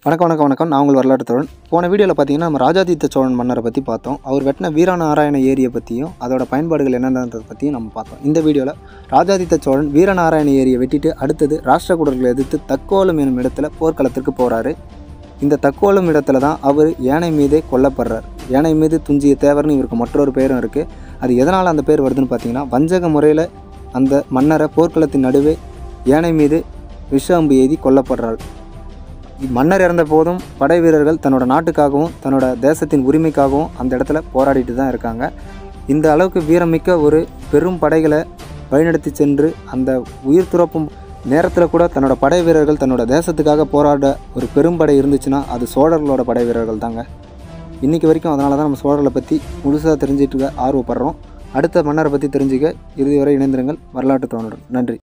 வணக்கம் வணக்கம் வணக்கம் நான் உங்கள் வரலாற்று தோழன் போன வீடியோவில் பார்த்தீங்கன்னா நம்ம ராஜாதித்த சோழன் மன்னரை பற்றி பார்த்தோம் அவர் வெட்டின வீரநாராயண ஏரியை பற்றியும் அதோட பயன்பாடுகள் என்னென்னதை பற்றியும் நம்ம பார்த்தோம் இந்த வீடியோவில் ராஜாதித்த சோழன் வீரநாராயண ஏரியை வெட்டிட்டு அடுத்தது ராஷ்டிரகூடர்களை எதிர்த்து தக்கோலம் எனும் இடத்துல போர்க்களத்திற்கு போகிறாரு இந்த தக்கோலம் இடத்துல தான் அவர் யானை மீதே கொல்லப்படுறார் யானை மீது துஞ்சிய தேவர்னு இவருக்கு மற்றொரு பேரும் இருக்குது அது எதனால் அந்த பேர் வருதுன்னு பார்த்தீங்கன்னா வஞ்சக முறையில் அந்த மன்னரை போர்க்களத்தின் நடுவே யானை மீது விஷ அம்பு எய்தி கொல்லப்படுறார் மன்னர் இறந்த போதும் படை வீரர்கள் தன்னோட நாட்டுக்காகவும் தன்னோட தேசத்தின் உரிமைக்காகவும் அந்த இடத்துல போராடிட்டு தான் இருக்காங்க இந்த அளவுக்கு வீரமிக்க ஒரு பெரும் படைகளை வழிநடத்தி சென்று அந்த உயிர் துறப்பும் நேரத்தில் கூட தன்னோட படை வீரர்கள் தன்னோட தேசத்துக்காக போராட ஒரு பெரும்படை இருந்துச்சுன்னா அது சோழர்களோட படை வீரர்கள் தாங்க இன்றைக்கி வரைக்கும் அதனால தான் நம்ம சோழர்களை பற்றி முழுசாக தெரிஞ்சுட்டு ஆர்வப்படுறோம் அடுத்த மன்னரை பற்றி தெரிஞ்சுக்க இறுதி வரை இணைந்திருங்கள் வரலாற்று தோணுடன் நன்றி